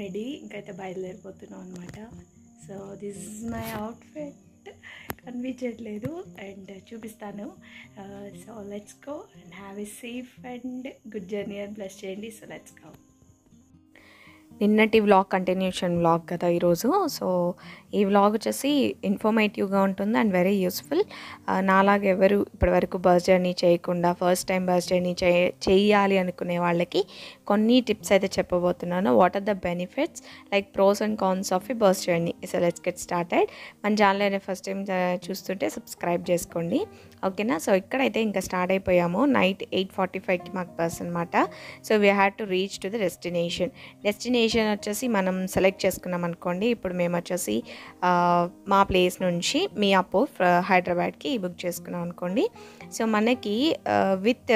ready ఇంకైతే బయలుదేరిపోతున్నాం అనమాట so this is my outfit కనిపించట్లేదు అండ్ చూపిస్తాను so let's go and have a safe and good journey అని బ్లెస్ చేయండి సో లెట్స్ గో నిన్నటి వ్లాగ్ కంటిన్యూషన్ వ్లాగ్ కదా ఈరోజు సో ఈ వ్లాగ్ వచ్చేసి ఇన్ఫర్మేటివ్గా ఉంటుంది అండ్ వెరీ యూస్ఫుల్ నాలాగా ఎవరు ఇప్పటివరకు బస్ జర్నీ చేయకుండా ఫస్ట్ టైం బస్ జర్నీ చే చేయాలి అనుకునే వాళ్ళకి కొన్ని టిప్స్ అయితే చెప్పబోతున్నాను what are the benefits like pros and cons of ఈ bus journey so let's get started మన ఛానల్ ఫస్ట్ టైం చూస్తుంటే సబ్స్క్రైబ్ చేసుకోండి ఓకేనా సో ఇక్కడైతే ఇంకా స్టార్ట్ అయిపోయాము నైట్ ఎయిట్ ఫార్టీ ఫైవ్కి మాకు బస్ అనమాట so we had to reach to the destination destination వచ్చేసి మనం సెలెక్ట్ చేసుకున్నాం అనుకోండి ఇప్పుడు మేము వచ్చేసి ఆ, మా ప్లేస్ నుంచి మియాపూర్ ఫ్ర- హైదరాబాద్కి బుక్ చేసుకున్నాం అనుకోండి సో మనకి విత్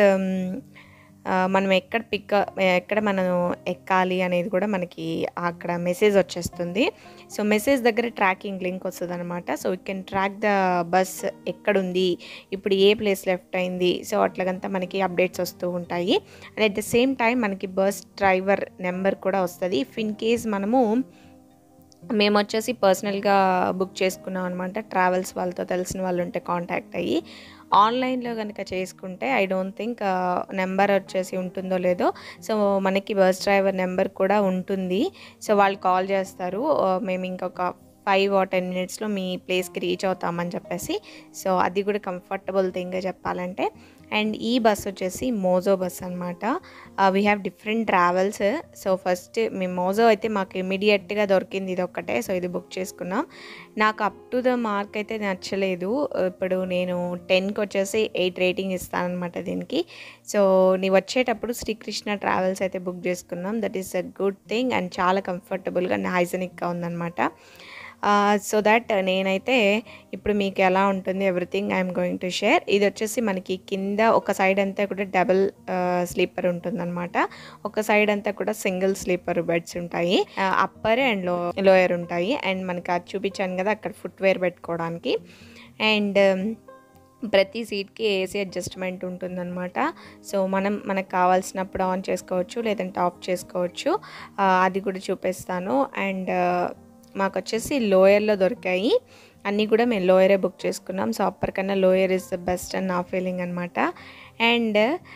మనం ఎక్కడ పిక్ ఎక్కడ మనం ఎక్కాలి అనేది కూడా మనకి అక్కడ మెసేజ్ వచ్చేస్తుంది సో మెసేజ్ దగ్గర ట్రాకింగ్ లింక్ వస్తుంది అనమాట so we can track the bus ఎక్కడుంది ఇప్పుడు ఏ ప్లేస్ లెఫ్ట్ అయింది సో అట్లాగంతా మనకి అప్డేట్స్ వస్తూ ఉంటాయి and at the same time మనకి బస్ డ్రైవర్ నెంబర్ కూడా వస్తుంది ఇఫ్ ఇన్ కేస్ మనము మేము వచ్చేసి పర్సనల్గా బుక్ చేసుకున్నాం అనమాట ట్రావెల్స్ వాళ్ళతో తెలిసిన వాళ్ళు ఉంటే కాంటాక్ట్ అయ్యి ఆన్లైన్లో కనుక చేసుకుంటే ఐ డోంట్ థింక్ నెంబర్ వచ్చేసి ఉంటుందో లేదో సో మనకి బస్ డ్రైవర్ నెంబర్ కూడా ఉంటుంది సో వాళ్ళు కాల్ చేస్తారు ఆ, మేము ఇంకొక ఫైవ్ ఆర్ టెన్ మినిట్స్లో మీ ప్లేస్కి రీచ్ అవుతామని చెప్పేసి సో అది కూడా కంఫర్టబుల్ థింగ్ చెప్పాలంటే అండ్ ఈ బస్ వచ్చేసి మోజో బస్ అనమాట we have different travels so first మేము మోజో అయితే మాకు ఇమీడియట్గా దొరికింది ఇది ఒక్కటే సో ఇది బుక్ చేసుకున్నాం నాకు అప్ టు ద మార్క్ అయితే నచ్చలేదు ఇప్పుడు నేను టెన్కి వచ్చేసి ఎయిట్ రేటింగ్ ఇస్తానమాట దీనికి సో నీ వచ్చేటప్పుడు శ్రీకృష్ణ ట్రావెల్స్ అయితే బుక్ చేసుకున్నాం that is a good thing and చాలా కంఫర్టబుల్గా అండ్ హైజెనిక్గా ఉందన్నమాట సో దట్ నేనైతే ఇప్పుడు మీకు ఎలా ఉంటుంది everything I'm going to share ఇది వచ్చేసి మనకి కింద ఒక సైడ్ అంతా కూడా డబుల్ స్లీపర్ ఉంటుందన్నమాట ఒక సైడ్ అంతా కూడా సింగిల్ స్లీపర్ బెడ్స్ ఉంటాయి అప్పర్ అండ్ లో లోయర్ ఉంటాయి అండ్ మనకి అది చూపించాను కదా అక్కడ ఫుట్వేర్ పెట్టుకోవడానికి అండ్ ప్రతి సీట్కి ఏసీ అడ్జస్ట్మెంట్ ఉంటుందన్నమాట సో మనం మనకు కావాల్సినప్పుడు ఆన్ చేసుకోవచ్చు లేదంటే ఆఫ్ చేసుకోవచ్చు ఆ, అది కూడా చూపిస్తాను అండ్ మాకు వచ్చేసి లోయర్లో దొరికాయి అన్నీ కూడా మేము లోయరే బుక్ చేసుకున్నాం సో అప్పర్ కన్నా లోయర్ ఇస్ ద బెస్ట్ అని నా ఫీలింగ్ అనమాట అండ్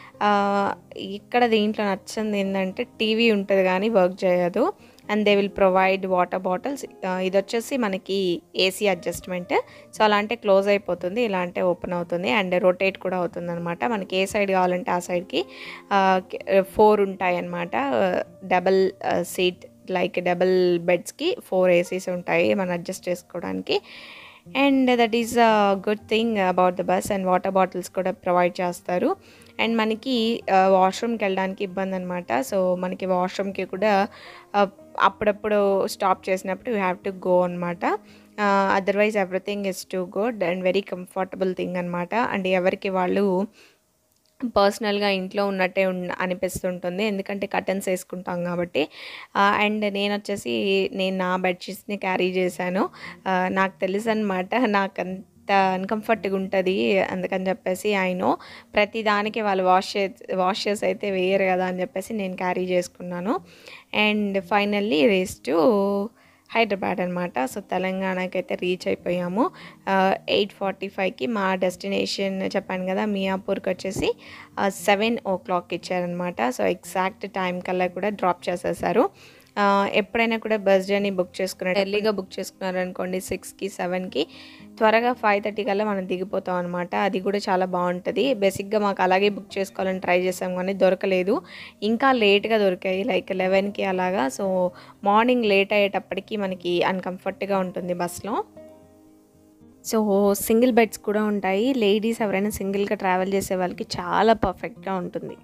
ఇక్కడ దీంట్లో నచ్చింది ఏంటంటే టీవీ ఉంటుంది కానీ వర్క్ చేయదు and they will provide water bottles ఇది వచ్చేసి మనకి ఏసీ అడ్జస్ట్మెంట్ సో అలా అంటే క్లోజ్ అయిపోతుంది ఇలా అంటే ఓపెన్ అవుతుంది అండ్ రొటేట్ కూడా అవుతుంది అనమాట మనకి ఏ సైడ్ కావాలంటే ఆ సైడ్కి ఫోర్ ఉంటాయి అన్నమాట డబల్ సీట్ లైక్ డబల్ బెడ్స్కి ఫోర్ ఏసీస్ ఉంటాయి మనం అడ్జస్ట్ చేసుకోవడానికి and that is a good thing about the bus and water bottles కూడా ప్రొవైడ్ చేస్తారు అండ్ మనకి వాష్రూమ్కి వెళ్ళడానికి ఇబ్బంది అనమాట సో మనకి వాష్రూమ్కి కూడా uh, అప్పుడప్పుడు స్టాప్ చేసినప్పుడు యూ హ్యావ్ టు గో అనమాట otherwise everything is to good and very comfortable thing అనమాట అండ్ ఎవరికి వాళ్ళు పర్సనల్గా ఇంట్లో ఉన్నట్టే ఉన్న అనిపిస్తుంటుంది ఎందుకంటే కటన్స్ వేసుకుంటాం కాబట్టి అండ్ నేను వచ్చేసి నేను నా బెడ్షీట్స్ని క్యారీ చేశాను ఆ, నాకు తెలుసు అనమాట నాకు అంత అన్కంఫర్ట్గా ఉంటుంది అందుకని చెప్పేసి ఆయన ప్రతి దానికి వాళ్ళు వాష్ చే వాష్ చేసి అయితే వేయరు కదా అని చెప్పేసి నేను క్యారీ చేసుకున్నాను and finally race to Hyderabad అనమాట సో తెలంగాణకి అయితే రీచ్ అయిపోయాము ఎయిట్ ఫార్టీ ఫైవ్కి మా డెస్టినేషన్ చెప్పాను కదా మియాపూర్కి వచ్చేసి సెవెన్ ఓ క్లాక్ ఇచ్చారనమాట సో ఎగ్జాక్ట్ టైం కల్లా కూడా డ్రాప్ చేసేసారు ఆ, ఎప్పుడైనా కూడా బస్ జర్నీ బుక్ చేసుకున్నారు ఎర్లీగా బుక్ చేసుకున్నారు అనుకోండి సిక్స్కి సెవెన్కి త్వరగా ఫైవ్ థర్టీ కల్లా మనం దిగిపోతాం అనమాట అది కూడా చాలా బాగుంటుంది బేసిక్గా మాకు అలాగే బుక్ చేసుకోవాలని ట్రై చేసాం కానీ దొరకలేదు ఇంకా లేట్గా దొరికాయి లైక్ లెవెన్కి అలాగా సో మార్నింగ్ లేట్ అయ్యేటప్పటికి మనకి అన్కంఫర్ట్గా ఉంటుంది బస్లో సో సింగిల్ బెడ్స్ కూడా ఉంటాయి లేడీస్ ఎవరైనా సింగిల్గా ట్రావెల్ చేసే వాళ్ళకి చాలా పర్ఫెక్ట్గా ఉంటుంది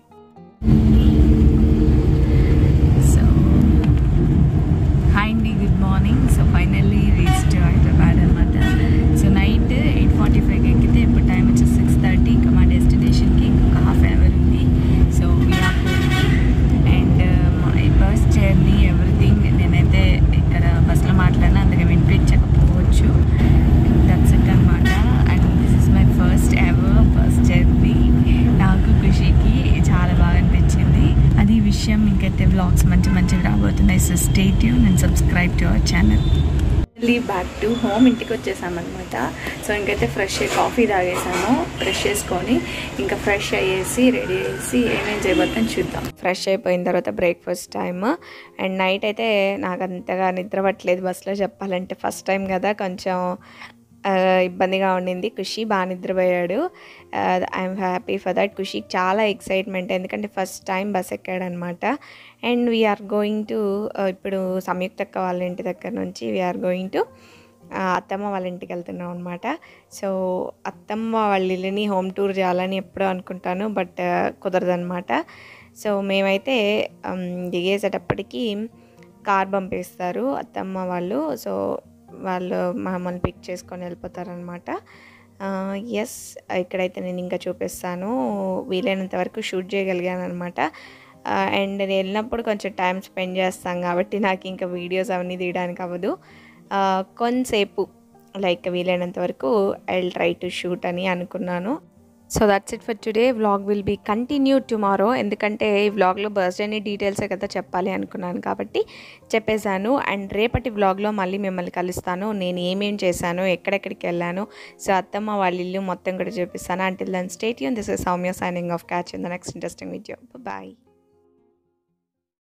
సో హాయ్ అండి good morning so finally reached Hyderabad అనమాట సో నైట్ ఎయిట్ ఫార్టీ ఫైవ్కి ఎక్కితే ఇప్పుడు టైం వచ్చి సిక్స్ థర్టీ ఇంకా మా డెస్టినేషన్కి ఇంకొక హాఫ్ అవర్ ఉంది సో మియాపూర్కి and my bus journey everything నేనైతే ఇక్కడ బస్లో మాట్లాడినా అందుకే వినిపించకపోవచ్చు దట్స్ ఇట్ అనమాట and this is my first ever bus journey నాకు ఖుషికి చాలా stay tune and subscribe to our channel మళ్ళీ బ్యాక్ టు హోమ్ ఇంటికి వచ్చేసామన్నమాట సో ఇంకైతే ఫ్రెష్ కాఫీ తాగేసాము ఫ్రెష్ చేసుకొని ఇంకా ఫ్రెష్ అయ్యేసి రెడీ చేసి ఏమేం చేయబోతాం చూద్దాం ఫ్రెష్ అయిపోయిన తర్వాత బ్రేక్ఫాస్ట్ టైమ్ అండ్ నైట్ అయితే నాకు అంతగా నిద్ర పట్టలేదు బస్సులో చెప్పాలంటే ఫస్ట్ టైం కదా కొంచెం ఆ, ఇబ్బందిగా ఉండింది ఖుషి బాగా నిద్రపోయాడు ఐఎమ్ హ్యాపీ ఫర్ దట్ ఖుషికి చాలా ఎక్సైట్మెంట్ ఎందుకంటే ఫస్ట్ టైం బస్ ఎక్కాడనమాట అండ్ వీఆర్ గోయింగ్ టు ఇప్పుడు సంయుక్తక్క వాళ్ళ ఇంటి దగ్గర నుంచి వీఆర్ గోయింగ్ టు అత్తమ్మ వాళ్ళ ఇంటికి వెళ్తున్నాం అనమాట సో అత్తమ్మ వాళ్ళ ఇల్లుని హోమ్ టూర్ చేయాలని ఎప్పుడూ అనుకుంటాను బట్ కుదరదనమాట సో మేమైతే ఉమ్, దిగేసేటప్పటికి కార్ పంపిస్తారు అత్తమ్మ వాళ్ళు సో వాళ్ళు మమ్మల్ని పిక్ చేసుకొని వెళ్ళిపోతారనమాట ఎస్ ఇక్కడైతే నేను ఇంకా చూపిస్తాను వీలైనంత వరకు షూట్ చేయగలిగాను అనమాట అండ్ నేను వెళ్ళినప్పుడు కొంచెం టైం స్పెండ్ చేస్తాం కాబట్టి నాకు ఇంకా వీడియోస్ అవన్నీ తీయడానికి అవ్వదు ఆ, కొంతసేపు లైక్ వీలైనంత వరకు ఐ ట్రై టు షూట్ అని అనుకున్నాను so that's it for today vlog will be continue tomorrow ఎందుకంటే ఈ వ్లాగ్లో బర్త్డేని డీటెయిల్సే కదా చెప్పాలి అనుకున్నాను కాబట్టి చెప్పేశాను అండ్ రేపటి వ్లాగ్లో మళ్ళీ మిమ్మల్ని కలుస్తాను నేను ఏమేం చేశాను ఎక్కడెక్కడికి వెళ్ళాను సో అత్తమ్మ వాళ్ళ ఇల్లు మొత్తం కూడా చూపిస్తాను అంటిల్ దెన్ స్టేట్ యూన్ this is Soumya signing off catch in the next interesting video bye